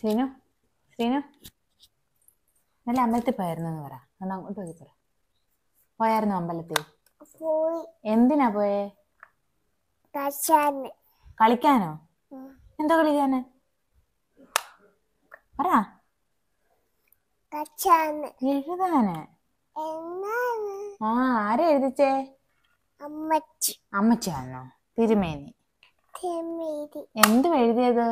ശ്രീനു ശ്രീനു നല്ല അമ്പലത്തിൽ പോയായിരുന്നു എന്ന് പറ എന്നാ അങ്ങോട്ട് പോയി പറ പോയായിരുന്നു അമ്പലത്തിൽ പോയി എന്തിനാ പോയേ കശാന് കളിക്കാനോ എന്താ കളിക്കാന് പറ കശാന് എഴുതാന് എന്നാണ് ആ ആരാ എഴുതിച്ചേ അമ്മച്ചി അമ്മച്ചാന്നോ തിരുമേനി തെമ്മീതി എന്തു എഴുതിയത്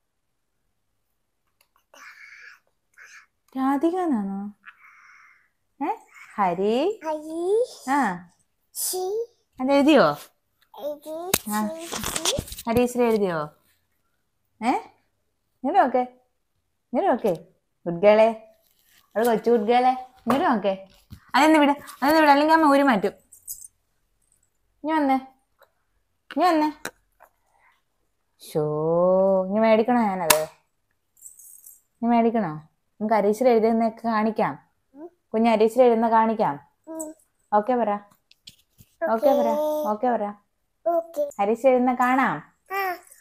രാധിക എന്നാണോ ഏ ഹരി അരി ആ ശി അത് എഴുതിയോ അരി ആ. ശി ഹരീശ്വര എഴുതിയോ ഏ ഇങ്ങോട്ട് നോക്കേ ഇങ്ങോട്ട് നോക്കേ ഗുഡ് ഗേളെ അത് കൊച്ചു ഗുഡ് ഗേളെ ഇങ്ങോട്ട് നോക്കേ അതെന്ന് വിട അതെന്ന് വിട അല്ലെങ്കിൽ അമ്മ ഊരി മാറ്റും ഇനി വന്നേ ഇനി വന്നേ ഷോ ഇനി മേടിക്കണോ ഞാനത് ഇനി മേടിക്കണോ നമുക്ക് ഹരീശ്വര എഴുതുന്നൊക്കെ കാണിക്കാം കുഞ്ഞ് ഹരീശ്വര എഴുതുന്ന കാണിക്കാം ഉം. ഓക്കെ പറ ഓക്കെ പറ ഓക്കെ പറ ഓക്കെ ഹരീശ്വര എഴുതുന്ന കാണാം ആ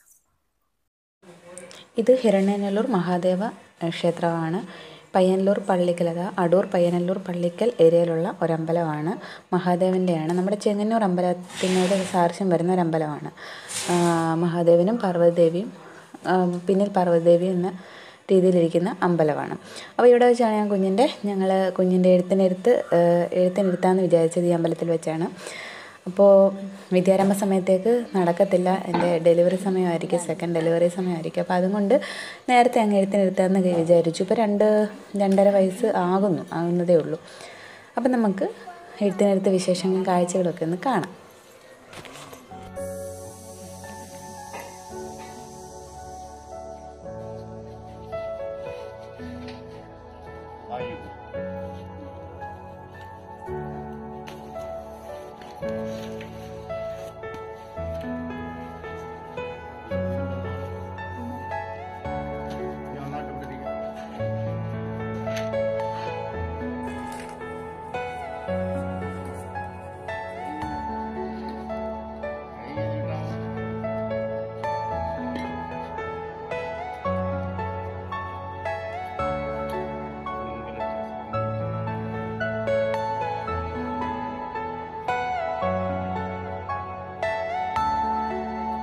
ഇത് ഹിരണ്യനല്ലൂർ മഹാദേവ ഏഹ്, ക്ഷേത്രമാണ് പയ്യന്നൂർ പള്ളിക്കൽ അതാ അടൂർ പയ്യന്നല്ലൂർ പള്ളിക്കൽ ഏരിയയിലുള്ള ഒരമ്പലമാണ് മഹാദേവൻ്റെയാണ് നമ്മുടെ ചെങ്ങന്നൂർ അമ്പലത്തിനോട് സാദൃശ്യം വരുന്ന ഒരു അമ്പലമാണ് ആ, മഹാദേവനും പാർവതിദേവിയും ആ, പിന്നിൽ പാർവതിദേവി എന്ന രീതിയിലിരിക്കുന്ന അമ്പലമാണ് അപ്പോൾ ഇവിടെ വെച്ചാണ് ഞാൻ കുഞ്ഞിൻ്റെ ഞങ്ങൾ കുഞ്ഞിൻ്റെ എഴുത്തിനെടുത്ത് ഏഹ്, എഴുത്തിനിരുത്താമെന്ന് വിചാരിച്ചത് ഈ അമ്പലത്തിൽ വെച്ചാണ് അപ്പോൾ വിദ്യാരംഭ സമയത്തേക്ക് നടക്കത്തില്ല എൻ്റെ ഡെലിവറി സമയമായിരിക്കും സെക്കൻഡ് ഡെലിവറി സമയമായിരിക്കും അപ്പോൾ അതുകൊണ്ട് നേരത്തെ അങ്ങ് എഴുത്തിനിരുത്താമെന്ന് വിചാരിച്ചു ഇപ്പോൾ രണ്ട് രണ്ടര വയസ്സ് ആകുന്നു ആകുന്നതേ ഉള്ളൂ അപ്പം നമുക്ക് എഴുത്തിനെടുത്ത വിശേഷങ്ങളും കാഴ്ചകളൊക്കെ ഒന്ന് കാണാം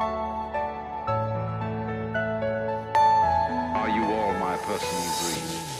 Are you all my personal dream?